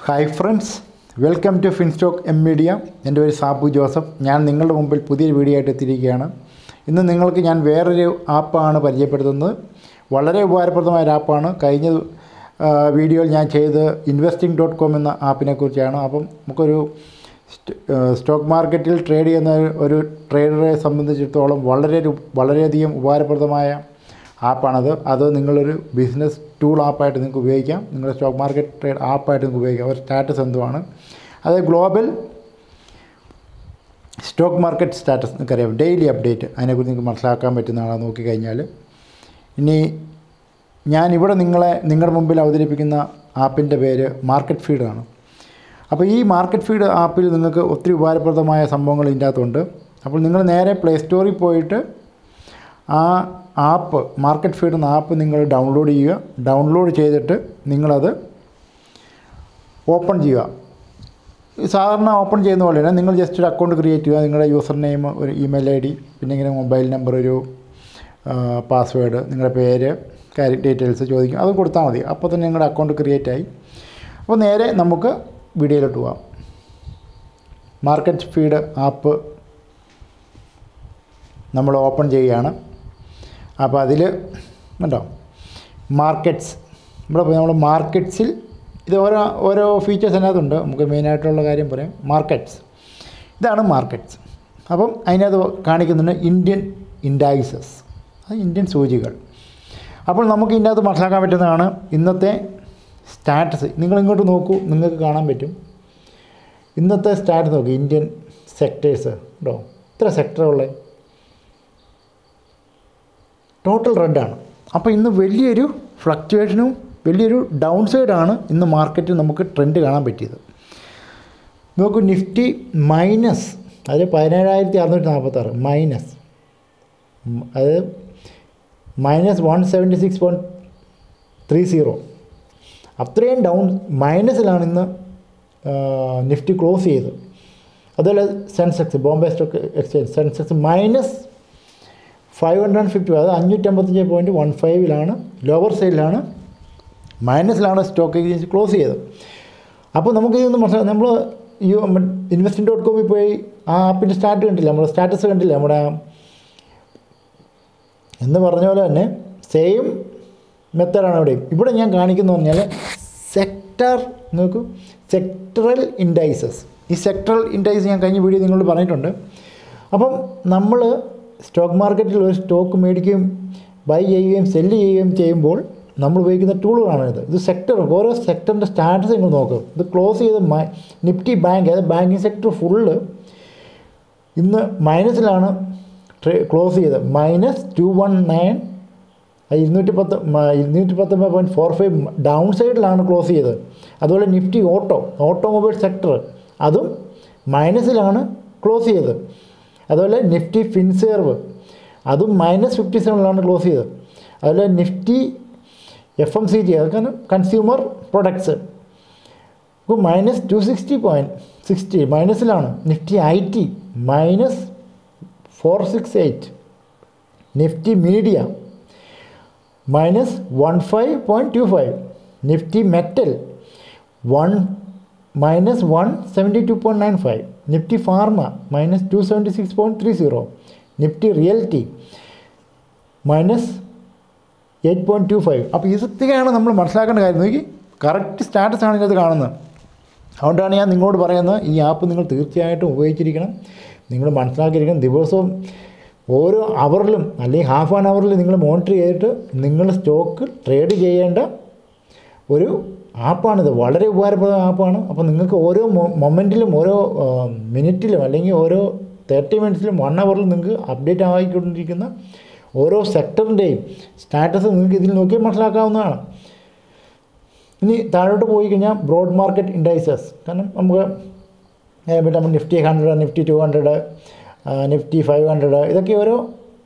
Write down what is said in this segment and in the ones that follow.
hi friends welcome to Finstock M media എൻ്റെ പേര് Sabu Joseph ഞാൻ നിങ്ങളുടെ മുമ്പിൽ പുതിയൊരു വീഡിയോ ആയിട്ട് എത്തിയിരിക്കുകയാണ് ഇന്ന് നിങ്ങൾക്ക് ഞാൻ വേറൊരു ആപ്പാണ് പരിചയപ്പെടുത്തുന്നത് വളരെ ഉപകാരപ്രദമായ ഒരു ആപ്പാണ് കഴിഞ്ഞ ആ, വീഡിയോയിൽ ഞാൻ ചെയ്ത് ഇൻവെസ്റ്റിംഗ് ഡോട്ട് കോം എന്ന ആപ്പിനെ കുറിച്ചാണ് അപ്പം നമുക്കൊരു സ്റ്റ്- ആ, സ്റ്റോക്ക് മാർക്കറ്റിൽ ട്രേഡ് ചെയ്യുന്ന ഒരു- ഒരു ട്രേഡറെ സംബന്ധിച്ചിടത്തോളം വളരെ ഒരു വളരെയധികം ഉപകാരപ്രദമായ ആപ്പാണത് അത് നിങ്ങളൊരു ബിസിനസ് ടൂൾ ആപ്പായിട്ട് നിങ്ങൾക്ക് ഉപയോഗിക്കാം നിങ്ങളുടെ സ്റ്റോക്ക് മാർക്കറ്റ് ട്രേഡ് ആപ്പായിട്ട് നിങ്ങൾക്ക് ഉപയോഗിക്കാം ഒരു സ്റ്റാറ്റസ് എന്തുവാണ് അത് ഗ്ലോബൽ സ്റ്റോക്ക് മാർക്കറ്റ് സ്റ്റാറ്റസ് നിങ്ങൾക്കറിയാം ഡെയിലി അപ്ഡേറ്റ് അതിനെക്കുറിച്ച് നിങ്ങൾക്ക് മനസ്സിലാക്കാൻ പറ്റുന്നതാണ് നോക്കിക്കഴിഞ്ഞാൽ ഇനി ഞാൻ ഇവിടെ നിങ്ങളെ നിങ്ങളുടെ മുമ്പിൽ അവതരിപ്പിക്കുന്ന ആപ്പിൻ്റെ പേര് മാർക്കറ്റ് ഫീഡാണ് അപ്പോൾ ഈ മാർക്കറ്റ് ഫീഡ് ആപ്പിൽ നിങ്ങൾക്ക് ഒത്തിരി ഉപകാരപ്രദമായ സംഭവങ്ങൾ ഇതിൻ്റെ അകത്തുണ്ട് അപ്പോൾ നിങ്ങൾ നേരെ പ്ലേ സ്റ്റോറിൽ പോയിട്ട് ആ ആപ്പ് മാർക്കറ്റ് ഫീഡ് എന്ന ആപ്പ് നിങ്ങൾ ഡൗൺലോഡ് ചെയ്യുക ഡൗൺലോഡ് ചെയ്തിട്ട് നിങ്ങളത് ഓപ്പൺ ചെയ്യുക ഈ സാധാരണ ഓപ്പൺ ചെയ്യുന്ന പോലെ തന്നെ നിങ്ങൾ ജസ്റ്റ് ഒരു അക്കൗണ്ട് ക്രിയേറ്റ് ചെയ്യുക നിങ്ങളുടെ യൂസർ നെയിം ഒരു ഇമെയിൽ ഐ ഡി പിന്നെ ഇങ്ങനെ മൊബൈൽ നമ്പർ ഒരു പാസ്വേഡ് നിങ്ങളുടെ പേര് കാര്യം ഡീറ്റെയിൽസ് ചോദിക്കും അത് കൊടുത്താൽ മതി അപ്പോൾ തന്നെ നിങ്ങളുടെ അക്കൗണ്ട് ക്രിയേറ്റ് ആയി അപ്പോൾ നേരെ നമുക്ക് വീഡിയോയിലോട്ട് പോകാം മാർക്കറ്റ് ഫീഡ് ആപ്പ് നമ്മൾ ഓപ്പൺ ചെയ്യുകയാണ് അപ്പോൾ അതിൽ കണ്ടോ മാർക്കറ്റ്സ് ഇവിടെ പോയി നമ്മൾ മാർക്കറ്റ്സിൽ ഇത് ഓരോ ഓരോ ഫീച്ചേഴ്സ് അതിനകത്തുണ്ട് നമുക്ക് മെയിനായിട്ടുള്ള കാര്യം പറയാം മാർക്കറ്റ്സ് ഇതാണ് മാർക്കറ്റ്സ് അപ്പം അതിനകത്ത് കാണിക്കുന്നുണ്ട് ഇന്ത്യൻ ഇൻഡൈസസ് അത് ഇന്ത്യൻ സൂചികൾ അപ്പോൾ നമുക്ക് ഇതിൻ്റെ അകത്ത് മനസ്സിലാക്കാൻ പറ്റുന്നതാണ് ഇന്നത്തെ സ്റ്റാറ്റസ് നിങ്ങൾ ഇങ്ങോട്ട് നോക്കൂ നിങ്ങൾക്ക് കാണാൻ പറ്റും ഇന്നത്തെ സ്റ്റാറ്റസ് നോക്കി ഇന്ത്യൻ സെക്ടേഴ്സ് ഉണ്ടോ ഇത്ര സെക്ടറുള്ളത് ടോട്ടൽ റെഡാണ് അപ്പോൾ ഇന്ന് വലിയൊരു ഫ്ലക്ച്വേഷനും വലിയൊരു ഡൗൺ സൈഡാണ് ഇന്ന് മാർക്കറ്റിൽ നമുക്ക് ട്രെൻഡ് കാണാൻ പറ്റിയത് നോക്കൂ നിഫ്റ്റി മൈനസ് അത് പതിനേഴായിരത്തി അറുന്നൂറ്റി നാൽപ്പത്താറ് മൈനസ് അത് minus one seventy six point three zero അത്രയും ഡൗൺ മൈനസിലാണ് ഇന്ന് ആ, നിഫ്റ്റി ക്ലോസ് ചെയ്തത് അതുപോലെ Sensex Bombay stock exchange Sensex minus five hundred and fifty അത് അഞ്ഞൂറ്റമ്പത്തഞ്ച് പോയിൻറ്റ് വൺ ഫൈവിലാണ് ലോവർ സൈഡിലാണ് മൈനസിലാണ് സ്റ്റോക്ക് എക്സ്ചേഞ്ച് ക്ലോസ് ചെയ്തത് അപ്പോൾ നമുക്ക് ഇതൊന്ന് മനസ്സിലാക്കാം നമ്മൾ ഈ ഇൻവെസ്റ്റിംഗ് ഡോട്ട് കോമിൽ പോയി ആ ആപ്പിൻ്റെ സ്റ്റാർട്ട് കണ്ടില്ല നമ്മുടെ സ്റ്റാറ്റസ് കണ്ടില്ല നമ്മുടെ എന്ന് പറഞ്ഞ പോലെ തന്നെ സെയിം മെത്തേഡാണ് ഇവിടെയും ഇവിടെ ഞാൻ കാണിക്കുന്നത് പറഞ്ഞാൽ സെക്ടർ നോക്കൂ സെക്ടറൽ ഇൻഡൈസസ് ഈ സെക്ടറൽ ഇൻഡൈസ് ഞാൻ കഴിഞ്ഞ വീഡിയോ നിങ്ങളോട് പറഞ്ഞിട്ടുണ്ട് അപ്പം നമ്മൾ സ്റ്റോക്ക് മാർക്കറ്റിൽ ഒരു സ്റ്റോക്ക് മേടിക്കുകയും ബൈ ചെയ്യുകയും സെല്ല് ചെയ്യുകയും ചെയ്യുമ്പോൾ നമ്മൾ ഉപയോഗിക്കുന്ന ടൂളുകളാണ് ഇത് ഇത് സെക്ടർ ഓരോ സെക്ടറിൻ്റെ സ്റ്റാറ്റസ് നിങ്ങൾ നോക്കും ഇത് ക്ലോസ് ചെയ്ത് മൈ നിഫ്റ്റി ബാങ്ക് അതായത് ബാങ്കിങ് സെക്ടർ ഫുള്ള് ഇന്ന് മൈനസിലാണ് ട്രേ ക്ലോസ് ചെയ്തത് മൈനസ് ടു വൺ നയൻ ഇരുന്നൂറ്റി പത്ത് ഇരുന്നൂറ്റി പത്തൊമ്പത് പോയിൻറ്റ് ഫോർ ഫൈവ് ഡൗൺ സൈഡിലാണ് ക്ലോസ് ചെയ്തത് അതുപോലെ നിഫ്റ്റി ഓട്ടോ ഓട്ടോമൊബൈൽ സെക്ടർ അതും മൈനസിലാണ് ക്ലോസ് ചെയ്തത് അതുപോലെ നിഫ്റ്റി ഫിൻസേർവ് അതും മൈനസ് ഫിഫ്റ്റി സെവനിലാണ് ക്ലോസ് ചെയ്തത് അതുപോലെ Nifty F M C G അതൊക്കെ consumer products minus two sixty point sixty മൈനസിലാണ് Nifty I T minus four six eight Nifty media minus one five point two five Nifty metal one minus one seventy two point nine five Nifty pharma minus two seventy six point three zero Nifty realty minus eight point two five അപ്പോൾ ഇതൊക്കെയാണ് നമ്മൾ മനസ്സിലാക്കേണ്ട കാര്യം നോക്കി correct status ആണ് ഇതിനകത്ത് കാണുന്നത് അതുകൊണ്ടാണ് ഞാൻ നിങ്ങളോട് പറയുന്നത് ഈ ആപ്പ് നിങ്ങൾ തീർച്ചയായിട്ടും ഉപയോഗിച്ചിരിക്കണം നിങ്ങൾ മനസ്സിലാക്കിയിരിക്കണം ദിവസവും ഓരോ അവറിലും അല്ലെങ്കിൽ ഹാഫ് ആൻ അവറിൽ നിങ്ങൾ മോണിറ്റർ ചെയ്തിട്ട് നിങ്ങൾ സ്റ്റോക്ക് ട്രേഡ് ചെയ്യേണ്ട ഒരു ആപ്പാണിത് വളരെ ഉപകാരപ്രദമായ ആപ്പാണ് അപ്പോൾ നിങ്ങൾക്ക് ഓരോ മൊമെൻറ്റിലും ഓരോ ആ, മിനിറ്റിലും അല്ലെങ്കിൽ ഓരോ തേർട്ടി മിനിറ്റ്സിലും വൺ അവറിലും നിങ്ങൾക്ക് അപ്ഡേറ്റ് ആയിക്കൊണ്ടിരിക്കുന്ന ഓരോ സെക്ടറിൻ്റെയും സ്റ്റാറ്റസ് നിങ്ങൾക്ക് ഇതിൽ നോക്കിയാൽ മനസ്സിലാക്കാവുന്നതാണ് ഇനി താഴോട്ട് പോയി കഴിഞ്ഞാൽ ബ്രോഡ് മാർക്കറ്റ് ഇൻഡൈസസ് കാരണം നമുക്ക് ഏ, പിന്നെ നമ്മൾ Nifty hundred Nifty two hundred Nifty five hundred ഇതൊക്കെ ഓരോ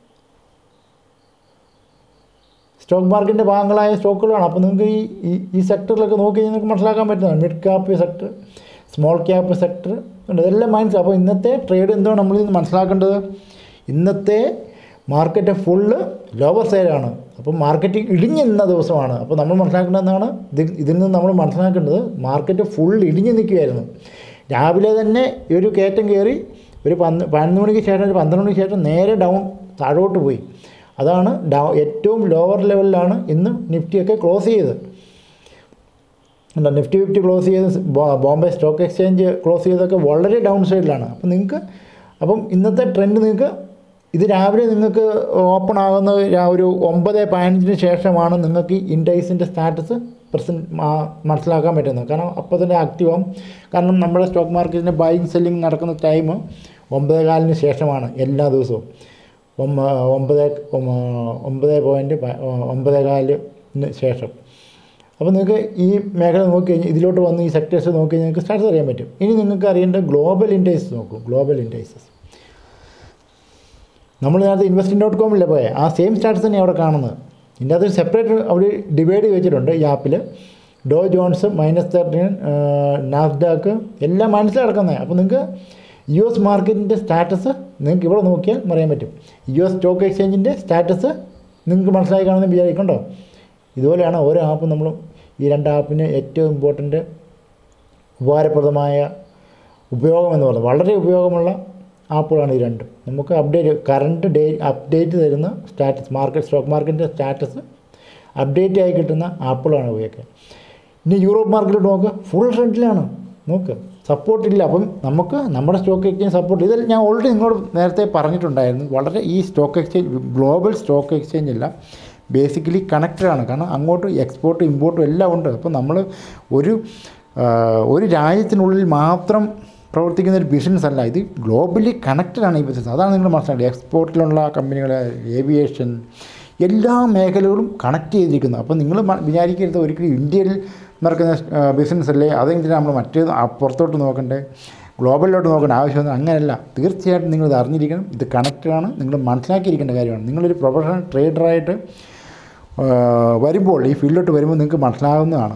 സ്റ്റോക്ക് മാർക്കറ്റിൻ്റെ ഭാഗങ്ങളായ സ്റ്റോക്കുകളാണ് അപ്പോൾ നിങ്ങൾക്ക് ഈ ഈ- ഈ സെക്ടറിലൊക്കെ നോക്കി കഴിഞ്ഞാൽ നിങ്ങൾക്ക് മനസ്സിലാക്കാൻ പറ്റുന്നതാണ് mid cap sector small cap sector ഉണ്ട് ഇതെല്ലാം മനസ്സിലാവും അപ്പോൾ ഇന്നത്തെ ട്രേഡ് എന്തോ നമ്മൾ ഇന്ന് മനസ്സിലാക്കേണ്ടത് ഇന്നത്തെ മാർക്കറ്റ് ഫുള്ള് ലോവർ സൈഡാണ് അപ്പം മാർക്കറ്റ് ഇടിഞ്ഞു നിന്ന ദിവസമാണ് അപ്പോൾ നമ്മൾ മനസ്സിലാക്കേണ്ടതെന്നാണ് ഇതിൽ ഇതിൽ നിന്ന് നമ്മൾ മനസ്സിലാക്കേണ്ടത് മാർക്കറ്റ് ഫുൾ ഇടിഞ്ഞു നിൽക്കുകയായിരുന്നു രാവിലെ തന്നെ ഈ ഒരു കയറ്റം കയറി ഒരു പന്ത് പതിനൊന്ന് മണിക്ക് ശേഷം ഒരു പന്ത്രണ്ട് മണിക്ക് ശേഷം നേരെ ഡൗൺ താഴോട്ട് പോയി അതാണ് ഡൗ ഏറ്റവും ലോവർ ലെവലിലാണ് ഇന്ന് നിഫ്റ്റിയൊക്കെ ക്ലോസ് ചെയ്തത് ഉണ്ടോ നിഫ്റ്റി ഫിഫ്റ്റി ക്ലോസ് ചെയ്ത് ബോ- ബോംബെ സ്റ്റോക്ക് എക്സ്ചേഞ്ച് ക്ലോസ് ചെയ്തൊക്കെ വളരെ ഡൗൺ സൈഡിലാണ് അപ്പം നിങ്ങൾക്ക് അപ്പം ഇന്നത്തെ ട്രെൻഡ് നിങ്ങൾക്ക് ഇത് രാവിലെ നിങ്ങൾക്ക് ഓപ്പൺ ആകുന്ന രാ- ഒരു ഒമ്പത് പതിനഞ്ചിന് ശേഷമാണ് നിങ്ങൾക്ക് ഇൻഡൈസിൻ്റെ സ്റ്റാറ്റസ് പ്രസൻറ്റ് മനസ്സിലാക്കാൻ പറ്റുന്നത് കാരണം അപ്പോൾ തന്നെ ആക്റ്റീവ് ആവും കാരണം നമ്മുടെ സ്റ്റോക്ക് മാർക്കറ്റിൻ്റെ ബൈങ് സെല്ലിങ് നടക്കുന്ന ടൈം ഒമ്പതേ കാലിന് ശേഷമാണ് എല്ലാ ദിവസവും ഒമ്പ- ഒമ്പത് ഒമ്പ- ഒമ്പത് പോയിൻറ്റ് പ- ഒമ്പതേ കാലിന് ശേഷം അപ്പോൾ നിങ്ങൾക്ക് ഈ മേഖല നോക്കി കഴിഞ്ഞാൽ ഇതിലോട്ട് വന്ന് ഈ സെക്ടേഴ്സ് നോക്കി കഴിഞ്ഞാൽ നിങ്ങൾക്ക് സ്റ്റാറ്റസ് അറിയാൻ പറ്റും ഇനി നിങ്ങൾക്ക് അറിയേണ്ട ഗ്ലോബൽ ഇൻഡൈസസ് നോക്കൂ ഗ്ലോബൽ ഇൻഡൈസസ് നമ്മൾ നേരത്തെ ഇൻവെസ്റ്റിംഗ് ഡോട്ട് കോമിലെ പോയ ആ സെയിം സ്റ്റാറ്റസ് തന്നെ അവിടെ കാണുന്നത് ഇതിൻ്റെ അകത്ത് സെപ്പറേറ്റ് അവർ ഡിവൈഡ് ചെയ്ത് വെച്ചിട്ടുണ്ട് ഈ ആപ്പിൽ Dow Jones minus thirteen Nasdaq എല്ലാം മനസ്സിലടക്കുന്നത് അപ്പോൾ നിങ്ങൾക്ക് യു എസ് മാർക്കറ്റിൻ്റെ സ്റ്റാറ്റസ് നിങ്ങൾക്ക് ഇവിടെ നോക്കിയാൽ അറിയാൻ പറ്റും യു എസ് സ്റ്റോക്ക് എക്സ്ചേഞ്ചിൻ്റെ സ്റ്റാറ്റസ് നിങ്ങൾക്ക് മനസ്സിലായി കാണുമെന്ന് വിചാരിക്കണ്ടോ ഇതുപോലെയാണ് ഓരോ ആപ്പും നമ്മൾ ഈ രണ്ട് ആപ്പിന് ഏറ്റവും ഇമ്പോർട്ടൻ്റ് ഉപകാരപ്രദമായ ഉപയോഗം എന്ന് പറയുന്നത് വളരെ ഉപയോഗമുള്ള ആപ്പുകളാണ് ഈ രണ്ടും നമുക്ക് അപ്ഡേറ്റ് കറണ്ട് ഡേ അപ്ഡേറ്റ് തരുന്ന സ്റ്റാറ്റസ് മാർക്കറ്റ് സ്റ്റോക്ക് മാർക്കറ്റിൻ്റെ സ്റ്റാറ്റസ് അപ്ഡേറ്റ് ആയി കിട്ടുന്ന ആപ്പുകളാണ് ഇവയൊക്കെ ഇനി യൂറോപ്പ് മാർക്കറ്റ് നോക്ക് ഫുൾ ട്രെൻഡിലാണ് നോക്ക് സപ്പോർട്ടില്ല അപ്പം നമുക്ക് നമ്മുടെ സ്റ്റോക്ക് എക്സ്ചേഞ്ച് സപ്പോർട്ട് ഇതെല്ലാം ഞാൻ ഓൾറെഡി നിങ്ങളോട് നേരത്തെ പറഞ്ഞിട്ടുണ്ടായിരുന്നു വളരെ ഈ stock exchange global stock exchange എല്ലാം ബേസിക്കലി കണക്റ്റഡ് ആണ് കാരണം അങ്ങോട്ട് എക്സ്പോർട്ടും ഇമ്പോർട്ടും എല്ലാം ഉണ്ട് അപ്പോൾ നമ്മൾ ഒരു ആ, ഒരു രാജ്യത്തിനുള്ളിൽ മാത്രം പ്രവർത്തിക്കുന്ന ഒരു ബിസിനസ് അല്ല ഇത് ഗ്ലോബലി കണക്റ്റഡ് ആണ് ഈ ബിസിനസ് അതാണ് നിങ്ങൾ മനസ്സിലാക്കേണ്ടത് എക്സ്പോർട്ടിലുള്ള കമ്പനികൾ ഏവിയേഷൻ എല്ലാ മേഖലകളും കണക്ട് ചെയ്തിരിക്കുന്നു അപ്പോൾ നിങ്ങൾ മ- വിചാരിക്കരുത് ഒരിക്കലും ഇന്ത്യയിൽ നടക്കുന്ന ബിസിനസ് അല്ലേ അതെങ്കിലും നമ്മൾ മറ്റേ പുറത്തോട്ട് നോക്കണ്ടേ ഗ്ലോബലിലോട്ട് നോക്കേണ്ട ആവശ്യമൊന്നും അങ്ങനെയല്ല തീർച്ചയായിട്ടും നിങ്ങൾ ഇത് അറിഞ്ഞിരിക്കണം ഇത് കണക്റ്റഡ് ആണ് നിങ്ങൾ മനസ്സിലാക്കിയിരിക്കേണ്ട കാര്യമാണ് നിങ്ങളൊരു പ്രൊഫഷണൽ ട്രേഡറായിട്ട് വരുമ്പോൾ ഈ ഫീൽഡിലോട്ട് വരുമ്പോൾ നിങ്ങൾക്ക് മനസ്സിലാകുന്നതാണ്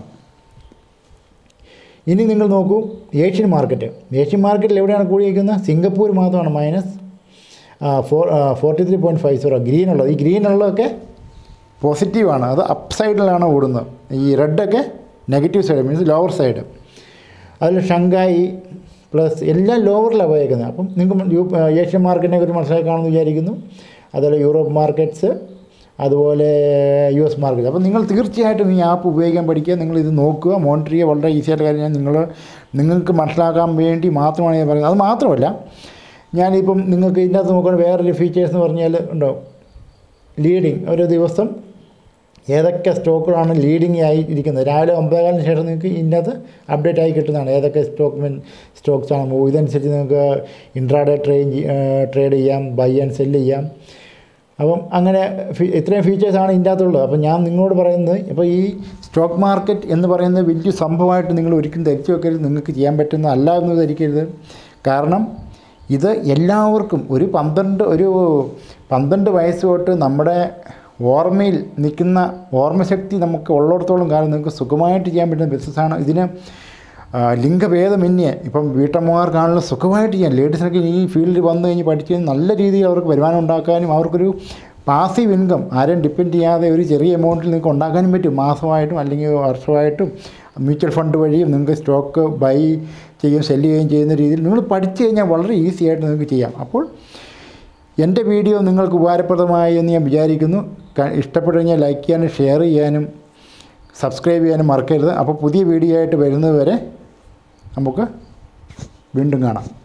ഇനി നിങ്ങൾ നോക്കൂ ഏഷ്യൻ മാർക്കറ്റ് ഏഷ്യൻ മാർക്കറ്റിൽ എവിടെയാണ് കൂടിയിരിക്കുന്നത് സിംഗപ്പൂർ മാത്രമാണ് minus four forty three point five zero green ഉള്ളത് ഈ ഗ്രീൻ ഉള്ളതൊക്കെ പോസിറ്റീവാണ് അത് അപ്പ് സൈഡിലാണ് ഓടുന്നത് ഈ റെഡൊക്കെ negative side means lower side അതിൽ ഷങ്കായി പ്ലസ് എല്ലാം ലോവറിലാണ് പോയേക്കുന്നത് അപ്പം നിങ്ങൾക്ക് യു ഏഷ്യൻ മാർക്കറ്റിനെ കുറിച്ച് മനസ്സിലാക്കി കാണുമെന്ന് വിചാരിക്കുന്നു അതുപോലെ യൂറോപ്പ് മാർക്കറ്റ്സ് അതുപോലെ യു എസ് മാർക്കറ്റ് അപ്പോൾ നിങ്ങൾ തീർച്ചയായിട്ടും ഈ ആപ്പ് ഉപയോഗിക്കാൻ പഠിക്കുക നിങ്ങൾ ഇത് നോക്കുക മോണിറ്റർ ചെയ്യുക വളരെ ഈസി ആയിട്ട് കാര്യം ഞാൻ നിങ്ങൾ നിങ്ങൾക്ക് മനസ്സിലാക്കാൻ വേണ്ടി മാത്രമാണ് ഞാൻ പറയുന്നത് അത് മാത്രമല്ല ഞാനിപ്പം നിങ്ങൾക്ക് ഇതിനകത്ത് നോക്കുകയാണെങ്കിൽ വേറൊരു ഫീച്ചേഴ്സ് എന്ന് പറഞ്ഞാൽ ഉണ്ടോ ലീഡിങ് ഒരു ദിവസം ഏതൊക്കെ സ്റ്റോക്കുകളാണ് ലീഡിങ് ആയി ഇരിക്കുന്നത് രാവിലെ ഒമ്പതേകാലിന് ശേഷം നിങ്ങൾക്ക് ഇതിനകത്ത് അപ്ഡേറ്റ് ആയി കിട്ടുന്നതാണ് ഏതൊക്കെ സ്റ്റോക്ക് സ്റ്റോക്സ് ആണ് മൂവ് ഇതനുസരിച്ച് നിങ്ങൾക്ക് ഇൻട്രാഡേ ട്രെയിൻ ട്രേഡ് ചെയ്യാം ബൈ ആൻഡ് സെല്ല് ചെയ്യാം അപ്പം അങ്ങനെ ഫീ- ഇത്രയും ഫീച്ചേഴ്സാണ് ഇതിൻ്റെ അകത്തുള്ളത് അപ്പം ഞാൻ നിങ്ങളോട് പറയുന്നത് ഇപ്പോൾ ഈ സ്റ്റോക്ക് മാർക്കറ്റ് എന്ന് പറയുന്നത് വലിയ സംഭവമായിട്ട് നിങ്ങൾ ഒരിക്കലും ധരിച്ചു വെക്കരുത് നിങ്ങൾക്ക് ചെയ്യാൻ പറ്റുന്ന അല്ല എന്ന് ധരിക്കരുത് കാരണം ഇത് എല്ലാവർക്കും ഒരു പന്ത്രണ്ട് ഒരു പന്ത്രണ്ട് വയസ്സ് തൊട്ട് നമ്മുടെ ഓർമ്മയിൽ നിൽക്കുന്ന ഓർമ്മശക്തി നമുക്ക് ഉള്ളിടത്തോളം കാലം നിങ്ങൾക്ക് സുഖമായിട്ട് ചെയ്യാൻ പറ്റുന്ന ബിസിനസ്സാണ് ഇതിന് ആ, ലിംഗഭേദമന്യേ ഇപ്പം വീട്ടമ്മമാർക്കാണല്ലോ സുഖമായിട്ട് ചെയ്യാം ലേഡീസിനൊക്കെ ഈ ഫീൽഡിൽ വന്നു കഴിഞ്ഞ് പഠിച്ച് നല്ല രീതിയിൽ അവർക്ക് വരുമാനം ഉണ്ടാക്കാനും അവർക്കൊരു പാസീവ് ഇൻകം ആരെയും ഡിപ്പെൻഡ് ചെയ്യാതെ ഒരു ചെറിയ എമൗണ്ടിൽ നിങ്ങൾക്ക് ഉണ്ടാക്കാനും പറ്റും മാസമായിട്ടും അല്ലെങ്കിൽ വർഷമായിട്ടും മ്യൂച്വൽ ഫണ്ട് വഴിയും നിങ്ങൾക്ക് സ്റ്റോക്ക് ബൈ ചെയ്യുകയും സെല്ല് ചെയ്യുകയും ചെയ്യുന്ന രീതിയിൽ നിങ്ങൾ പഠിച്ചു കഴിഞ്ഞാൽ വളരെ ഈസി ആയിട്ട് നിങ്ങൾക്ക് ചെയ്യാം അപ്പോൾ എൻ്റെ വീഡിയോ നിങ്ങൾക്ക് ഉപകാരപ്രദമായി എന്ന് ഞാൻ വിചാരിക്കുന്നു ക- ഇഷ്ടപ്പെട്ടു കഴിഞ്ഞാൽ ലൈക്ക് ചെയ്യാനും ഷെയർ ചെയ്യാനും സബ്സ്ക്രൈബ് ചെയ്യാനും മറക്കരുത് അപ്പോൾ പുതിയ വീഡിയോ ആയിട്ട് വരുന്നത് വരെ നമുക്ക് വീണ്ടും കാണാം